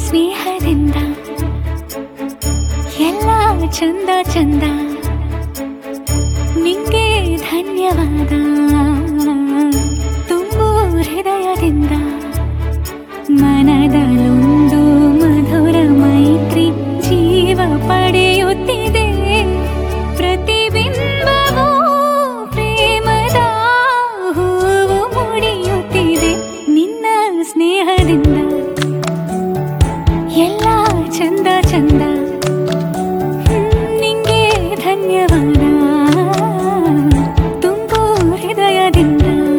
ಸ್ನೇಹದಿಂದ ಎಲ್ಲ ಚಂದ ಚಂದ ನಿಂಗೆ ಧನ್ಯವಾದ ತುಂಬು ಹೃದಯದಿಂದ ಮನದಲ್ಲೊಂದು ಮಧುರ ಮೈತ್ರಿ ಜೀವ ಪಡೆಯುತ್ತಿದೆ ಪ್ರತಿಬಿಂಬವೂ ಪ್ರೇಮದ ಹೂವು ಮುಡಿಯುತ್ತಿದೆ ನಿನ್ನ ಸ್ನೇಹದಿಂದ ಎಲ್ಲ ಚಂದ ಚಂದ ಹ್ಮ್, ನಿಂಗೆ ಧನ್ಯವಾದ ತುಂಬು ಹೃದಯದಿಂದ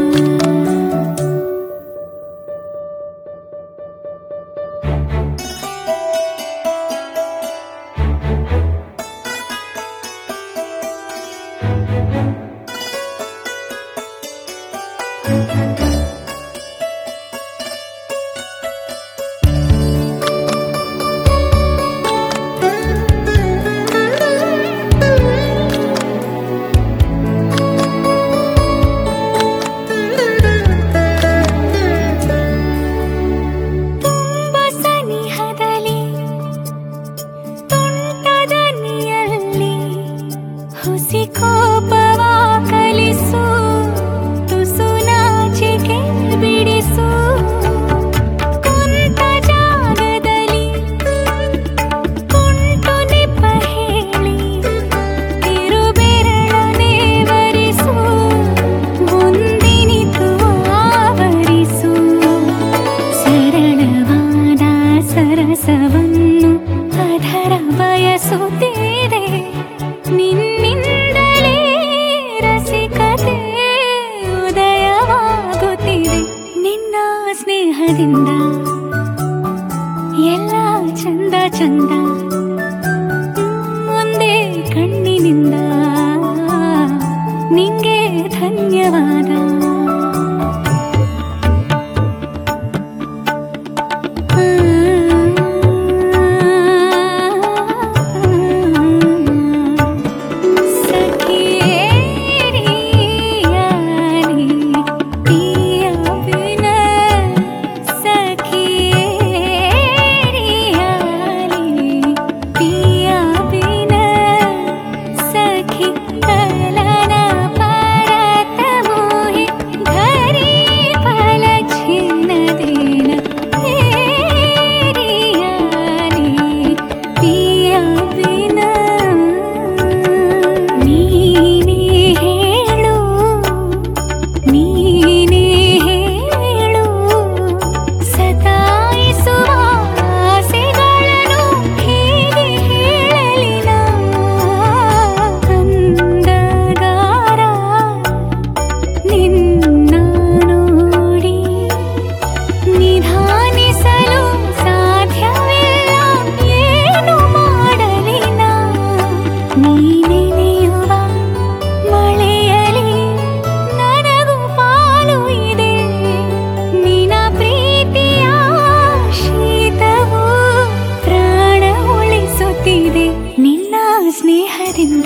ತುಂಬ ಸನಿಹದಲ್ಲಿ ತುಂಟದ ನೀಯಲ್ಲಿ ಹುಸಿ ಕೋಪವ ಕಲಿಸು ತುಸು ನಾಚಿಕೆ ಬಿಡಿಸು ಕುಂತ ಜಾಗದಲ್ಲಿ ಕುಂಟು ನೆಪ ಹೇಳಿ ತಿರುಬೆರಳನೆ ವರಿಸು ಮುಂದಿನಿತು ಆವರಿಸು ಸರಳವಾದ ಸರಸವನ್ನು ಅದರ ಬಯಸುತ್ತೀರೆ ನಿನ್ನಿಂದಲೇ ರಸಿಕತೆ ಉದಯವಾಗುತ್ತಿದೆ ನಿನ್ನ ಸ್ನೇಹದಿಂದ ಎಲ್ಲ ಚಂದ ಚಂದ ಮುಂದೆ ಕಣ್ಣಿನಿಂದ ನಿಂಗೆ ಧನ್ಯವಾದ ನೀನೇ ಹೇಳು ನೀನೇ ಹೇಳು ಸತಾಯಿಸುವ ಆಸೆಗಳನ್ನು ಹೇಗೆ ಹೇಳಲಿ ನಾ? ಅಂದಗಾರ ನಿನ್ನ ನೋಡಿ ನಿಧಾನಿಸಲು ಸಾಧ್ಯವಿಲ್ಲ ಏನು ಮಾಡಲಿ ನಾ? ನೀನೆನೆಯುವ ಮಳೆಯಲಿ ನನಗೂ ಪಾಲು ಇದೆ ನಿನ ಪ್ರೀತಿಯ ಶೀತವು ಪ್ರಾಣ ಉಳಿಸುತ್ತಿದೆ ನಿನ್ನ ಸ್ನೇಹದಿಂದ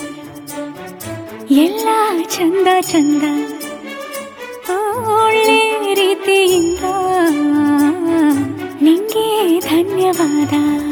ಎಲ್ಲ ಚಂದ ಚಂದ ಒಳ್ಳೆ ರೀತಿಯಿಂದ ನಿಂಗೆ ಧನ್ಯವಾದ